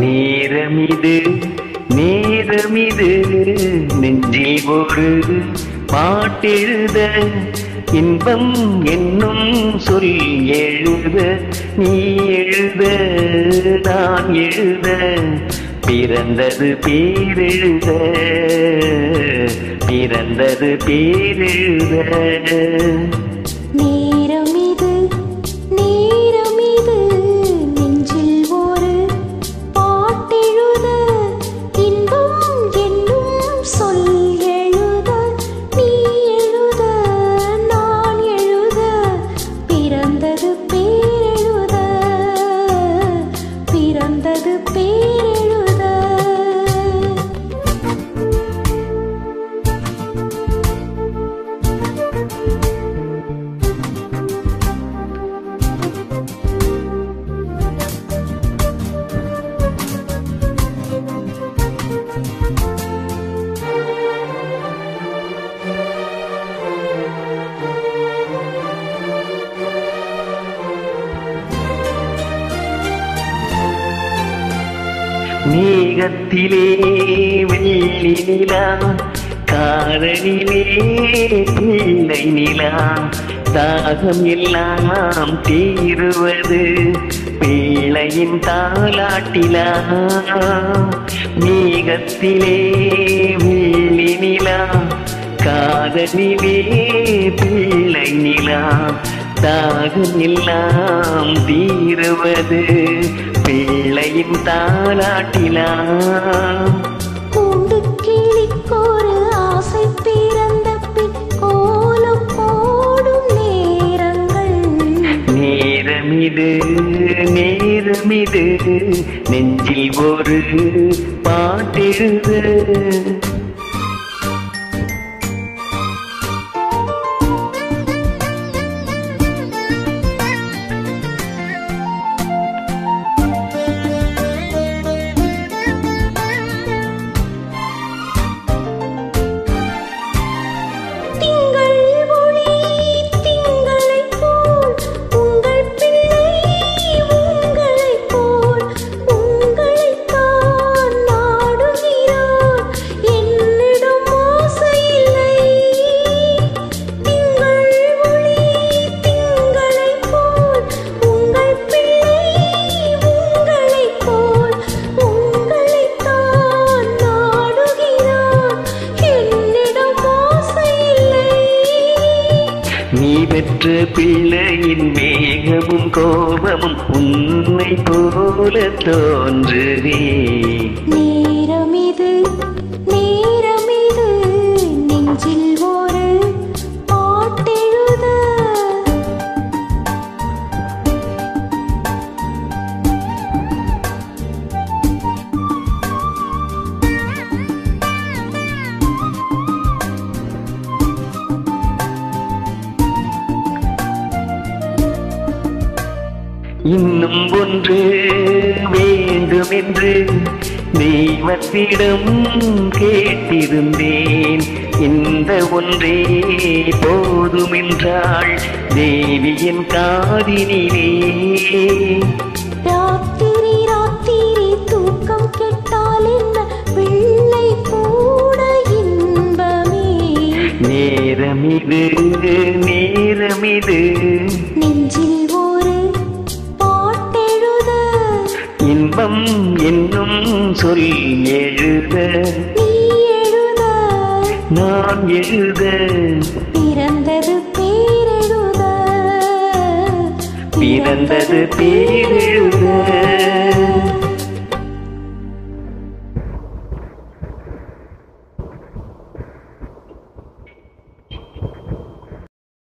நேரமிது நேரமிது நெஞ்சில் ஒரு பாட்டெழுத இன்பம் என்னும் சொல் எழுத நீ எழுத நான் எழுத பிறந்தது பேரெழுத பிறந்தது பேரெழுத நேரமிது நேரமிது நெஞ்சில் ஒரு பாட்டெழுத இன்பம் என்னும் சொல் எழுத நீ எழுத நான் எழுத பிறந்தது பேரெழுத பிறந்தது பேரெழுத மேகத்திலே வெள்ளி நிலா காதலிலே பிள்ளை நிலா தாகம் எல்லாம் தீருவது பிள்ளையின் தாலாட்டிலா மேகத்திலே வெள்ளி நிலா காதலிலே பிள்ளை நிலா தாகம் எல்லாம் தீருவது பிள்ளையின் தாலாட்டிலா கூண்டு கிளிக்கொரு ஆசை பிறந்த பின் கோலம் போடும் நேரங்கள் நேரமிது நேரமிது நெஞ்சில் ஒரு பாட்டெழுத திங்கள் ஒளி திங்களைப் போல் உங்கள் பிள்ளை உங்களைப் போல் உங்களைத்தான் நாடுகிறார் என்னிடம் ஆசை இல்லை திங்கள் ஒளி திங்களைப் போல் உங்கள் பிள்ளை உங்களைப் போல் உங்களைத்தான் நாடுகிறார் என்னிடம் ஆசை இல்லை நீ பெற்ற பிள்ளையின் மேகமும் கோபமும் உன்னை போல தோன்றுவே நேரமிது நேரமிது நெஞ்சில் ஒரு பாட்டெழுத இன்னும் ஒன்று வேண்டுமென்று தெய்வத்திடம் கேட்டிருந்தேன் இந்த ஒன்றே போதுமென்றாள் தேவியின் காதினிலே ராத்திரி ராத்திரி தூக்கம் கெட்டால் என்ன பிள்ளை கூட இன்பமே நேரமிது நேரமிது நெஞ்சில் ஒரு பாட்டெழுத இன்பம் என்னும் சொல் எழுத நீ எழுத நான் எழுத பிறந்தது பேரெழுத பிறந்தது பேரெழுத